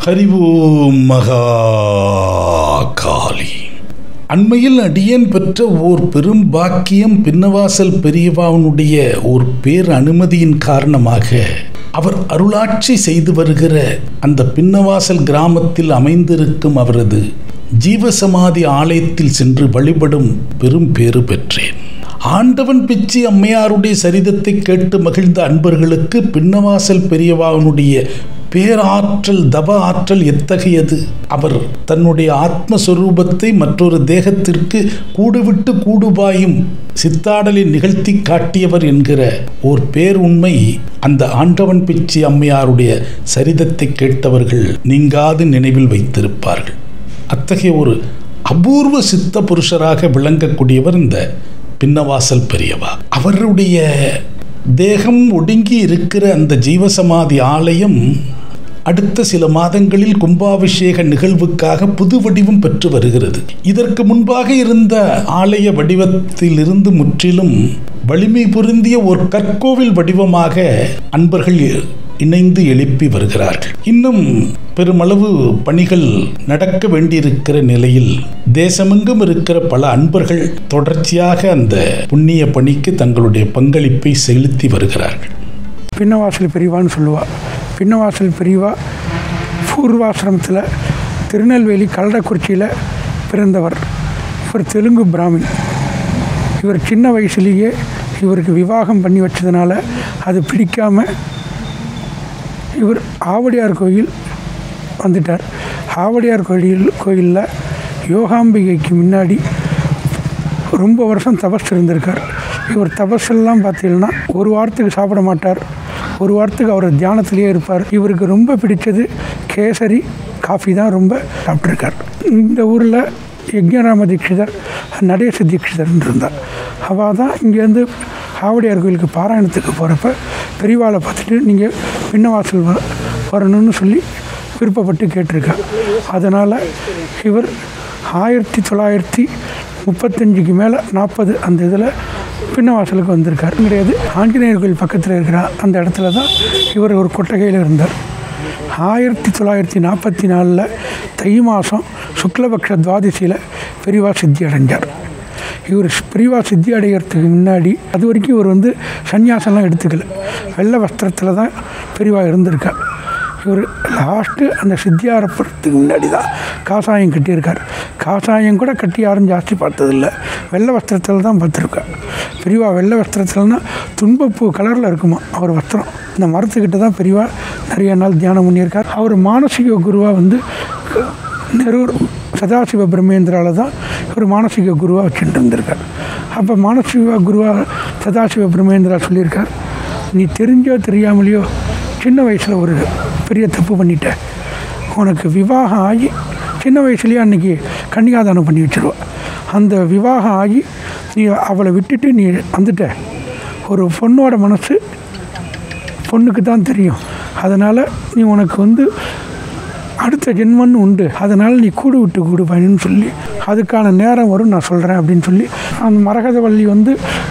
ஹரிவோம் மகா காளி அண்மையில் அடியேன் பெற்ற ஓர் பெரும் பாக்கியம் பின்னவாசல் பெரியவாவனுடைய ஓர் பேர் அனுமதியின் காரணமாக அவர் அருளாட்சி செய்து வருகிற அந்த பின்னவாசல் கிராமத்தில் அமைந்திருக்கும் அவரது ஜீவசமாதி ஆலயத்தில் சென்று வழிபடும் பெரும் பேறு பெற்றேன் ஆண்டவன் பிச்சி அம்மையாருடைய சரிதத்தை கேட்டு மகிழ்ந்த அன்பர்களுக்கு பின்னவாசல் பெரியவாவனுடைய பேராற்றல் தப ஆற்றல் எத்தகையது அவர் தன்னுடைய ஆத்மஸ்வரூபத்தை மற்றொரு தேகத்திற்கு கூடுவிட்டு கூடுபாயும் சித்தாடலை நிகழ்த்தி காட்டியவர் என்கிற ஓர் பேருண்மை அந்த ஆண்டவன் பிச்சி அம்மையாருடைய சரிதத்தை கேட்டவர்கள் நீங்காது நினைவில் வைத்திருப்பார்கள் அத்தகைய ஒரு அபூர்வ சித்த புருஷராக விளங்கக்கூடியவர் இந்த பின்னவாசல் பெரியவா அவருடைய தேகம் ஒடுங்கி இருக்கிற அந்த ஜீவசமாதி ஆலயம் அடுத்த சில மாதங்களில் கும்பாபிஷேக நிகழ்வுக்காக புது வடிவம் பெற்று வருகிறது இதற்கு முன்பாக இருந்த ஆலய வடிவத்திலிருந்து முற்றிலும் வலிமை பொருந்திய ஒரு கற்கோவில் வடிவமாக அன்பர்கள் இணைந்து எழுப்பி வருகிறார்கள் இன்னும் பெருமளவு பணிகள் நடக்க வேண்டியிருக்கிற நிலையில் தேசமெங்கும் இருக்கிற பல அன்பர்கள் தொடர்ச்சியாக அந்த புண்ணிய பணிக்கு தங்களுடைய பங்களிப்பை செலுத்தி வருகிறார்கள் பின்னவாசல் பெரியவான்னு சொல்லுவா பின்னவாசல் பெரியவா பூர்வாசிரமத்தில் திருநெல்வேலி கல்லடக்குறிச்சியில் பிறந்தவர் இவர் தெலுங்கு பிராமின் இவர் சின்ன வயசுலேயே இவருக்கு விவாகம் பண்ணி வச்சதுனால அது பிடிக்காமல் இவர் ஆவடியார் கோயில் வந்துட்டார் ஆவடியார் கோயில் கோயிலில் யோகாம்பிகைக்கு முன்னாடி ரொம்ப வருஷம் தபஸ் இருந்திருக்கார் இவர் தபஸெல்லாம் பார்த்தீங்கன்னா ஒரு வாரத்துக்கு சாப்பிட மாட்டார் ஒரு வாரத்துக்கு அவர் தியானத்திலேயே இருப்பார் இவருக்கு ரொம்ப பிடிச்சது கேசரி காஃபி தான் ரொம்ப சாப்பிட்ருக்கார் இந்த ஊரில் யஜ்ஞராம தீட்சிதர் நடேச தீட்சிதர்னு இருந்தார் அவள் தான் இங்கேருந்து ஆவடியார் கோயிலுக்கு பாராயணத்துக்கு போகிறப்ப பெரியவாளை பார்த்துட்டு நீங்கள் பின்னவாசல் வ வரணும்னு சொல்லி விருப்பப்பட்டு கேட்டிருக்கா அதனால் இவர் ஆயிரத்தி தொள்ளாயிரத்தி முப்பத்தஞ்சுக்கு மேலே நாற்பது அந்த இதில் பின்னவாசலுக்கு வந்திருக்கார் கிடையாது ஆஞ்சநேயர் கோயில் பக்கத்தில் இருக்கிற அந்த இடத்துல தான் இவர் ஒரு கொட்டகையில் இருந்தார் ஆயிரத்தி தொள்ளாயிரத்தி நாற்பத்தி நாலில் தை மாதம் சுக்லபக்ஷ துவாதசியில் பெரியவா சித்தி அடைஞ்சார் இவர் பிரிவா சித்தி அடைகிறதுக்கு முன்னாடி அது வரைக்கும் இவர் வந்து சன்னியாசம்லாம் எடுத்துக்கல வெள்ளை வஸ்திரத்தில் தான் பெரியவா இருந்திருக்கா இவர் லாஸ்ட்டு அந்த சித்தியாரப்படுறதுக்கு முன்னாடி தான் காசாயம் கட்டியிருக்கார் காசாயம் கூட கட்டி யாரும் ஜாஸ்தி பார்த்ததில்ல வெள்ளை வஸ்திரத்தில் தான் பார்த்துருக்கா பெரியவா வெள்ளை வஸ்திரத்தில்னா துன்பப்பூ கலரில் இருக்குமா அவர் வஸ்திரம் இந்த மரத்துக்கிட்ட தான் பெரியவா நிறைய நாள் தியானம் பண்ணியிருக்கார் அவர் மானசீக குருவாக வந்து நெரூர் சதாசிவ பிரம்மேந்திராவில் தான் ஒரு மானசீக குருவாக வச்சுட்டு இருந்திருக்கார் அப்போ மானசீக குருவாக சதாசிவ பிரம்மேந்திரா சொல்லியிருக்கார் நீ தெரிஞ்சோ தெரியாமலையோ சின்ன வயசில் ஒரு பெரிய தப்பு பண்ணிட்ட உனக்கு விவாகம் ஆகி சின்ன வயசுலேயே அன்றைக்கி கன்னிகாதானம் பண்ணி வச்சிருவா அந்த விவாகம் ஆகி நீ அவளை விட்டுட்டு நீ வந்துட்ட ஒரு பொண்ணோட மனசு பொண்ணுக்கு தான் தெரியும் அதனால் நீ உனக்கு வந்து அடுத்த ஜென்மன்னு உண்டு அதனால் நீ கூடு விட்டு கூடு பயன்னு சொல்லி அதுக்கான நேரம் வரும் நான் சொல்கிறேன் அப்படின்னு சொல்லி அந்த மரகதவள்ளி வந்து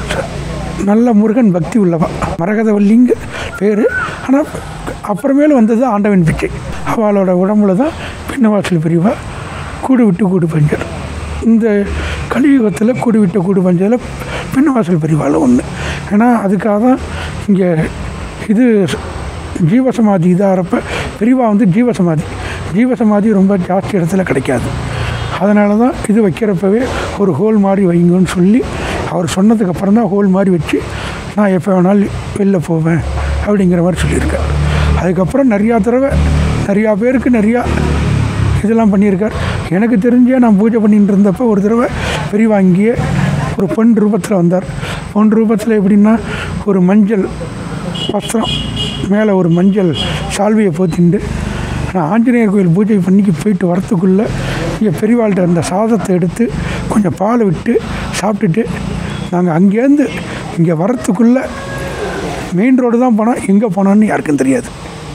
நல்ல முருகன் பக்தி உள்ளவா மரகதவல்லிங்க பேர் ஆனால் அப்புறமேல வந்தது ஆண்டவன் பிச்சை அவளோட உடம்புல தான் பின்னவாசல் பிரிவா கூடு விட்டு கூடு பஞ்சர் இந்த கலியுகத்தில் கூடு விட்டு கூடு பஞ்சதில் பின்னவாசல் பிரிவால் ஒன்று ஏன்னா அதுக்காக தான் இங்கே இது ஜீவசமாதி இதாகிறப்ப பிரிவா வந்து ஜீவசமாதி ஜீவசமாதி ரொம்ப ஜாஸ்தி இடத்துல கிடைக்காது அதனால தான் இது வைக்கிறப்பவே ஒரு ஹோல் மாதிரி வைங்கன்னு சொல்லி அவர் சொன்னதுக்கு அப்புறம் தான் ஹோல் மாதிரி வச்சு நான் எப்போ வேணாலும் வெளில போவேன் அப்படிங்கிற மாதிரி சொல்லியிருக்கார் அதுக்கப்புறம் நிறையா தடவை நிறையா பேருக்கு நிறையா இதெல்லாம் பண்ணியிருக்கார் எனக்கு தெரிஞ்சே நான் பூஜை பண்ணிட்டு இருந்தப்போ ஒரு தடவை பெரியவா இங்கேயே ஒரு பொன் ரூபத்தில் வந்தார் பொன் ரூபத்தில் எப்படின்னா ஒரு மஞ்சள் வஸ்திரம் மேலே ஒரு மஞ்சள் சால்வையை போத்திண்டு நான் ஆஞ்சநேயர் கோயில் பூஜை பண்ணிக்கு போயிட்டு வரத்துக்குள்ளே இங்கே பெரியவாள்கிட்ட அந்த சாதத்தை எடுத்து கொஞ்சம் பால் விட்டு சாப்பிட்டுட்டு நாங்கள் அங்கேருந்து இங்கே வரத்துக்குள்ளே மெயின் ரோடு தான் போனோம் எங்கே போனோன்னு யாருக்கும் தெரியாது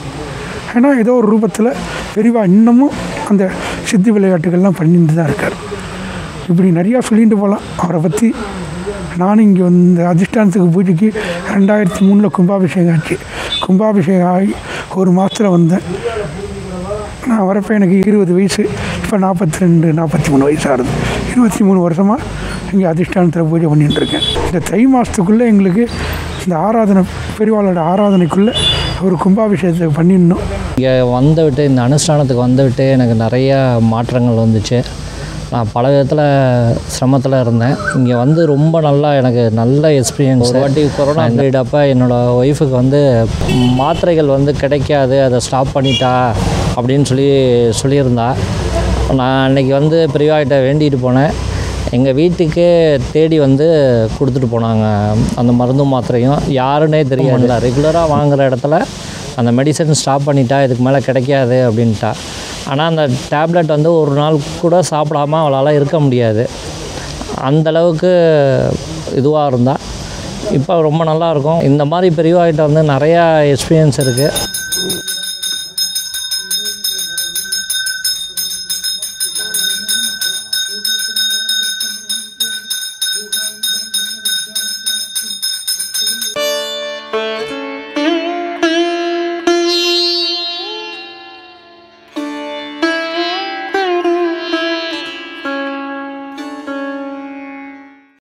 ஏன்னா ஏதோ ஒரு ரூபத்தில் பெரியவா இன்னமும் அந்த சித்தி விளையாட்டுகள்லாம் பண்ணிட்டு தான் இருக்கார் இப்படி நிறையா சொல்லிட்டு போகலாம் அவரை பற்றி நானும் இங்கே வந்து அதிஷ்டானத்துக்கு பூஜைக்கு ரெண்டாயிரத்தி மூணில் கும்பாபிஷேகம் ஆச்சு கும்பாபிஷேகம் ஆகி ஒரு மாதத்தில் வந்தேன் நான் வரப்போ எனக்கு இருபது வயசு இப்போ நாற்பத்தி ரெண்டு நாற்பத்தி மூணு வயசு ஆகுது இருபத்தி மூணு வருஷமாக இங்கே அதிஷ்டானத்தில் பூஜை பண்ணிட்டு இருக்கேன் இந்த தை மாதத்துக்குள்ளே எங்களுக்கு இந்த ஆராதனை பெரியவாளோட ஆராதனைக்குள்ளே ஒரு கும்பாபிஷேகத்தை பண்ணிடணும் இங்கே வந்து விட்டு இந்த அனுஷ்டானத்துக்கு வந்து விட்டு எனக்கு நிறைய மாற்றங்கள் வந்துச்சு நான் பல விதத்தில் சிரமத்தில் இருந்தேன் இங்கே வந்து ரொம்ப நல்லா எனக்கு நல்ல எக்ஸ்பீரியன்ஸ் ஒரு வாட்டி கொரோனா பீரியட் அப்போ என்னோடய ஒய்ஃபுக்கு வந்து மாத்திரைகள் வந்து கிடைக்காது அதை ஸ்டாப் பண்ணிட்டா அப்படின்னு சொல்லி சொல்லியிருந்தா நான் அன்னைக்கு வந்து பெரியவாகிட்ட வேண்டிட்டு போனேன் எங்கள் வீட்டுக்கே தேடி வந்து கொடுத்துட்டு போனாங்க அந்த மருந்து மாத்திரையும் யாருன்னே தெரியாது ரெகுலராக வாங்குற இடத்துல அந்த மெடிசன் ஸ்டாப் பண்ணிட்டா இதுக்கு மேலே கிடைக்காது அப்படின்ட்டா ஆனால் அந்த டேப்லெட் வந்து ஒரு நாள் கூட சாப்பிடாம அவளால் இருக்க முடியாது அந்த அளவுக்கு இதுவாக இருந்தால் இப்போ ரொம்ப நல்லா இருக்கும் இந்த மாதிரி பெரியவாகிட்ட வந்து நிறையா எக்ஸ்பீரியன்ஸ் இருக்குது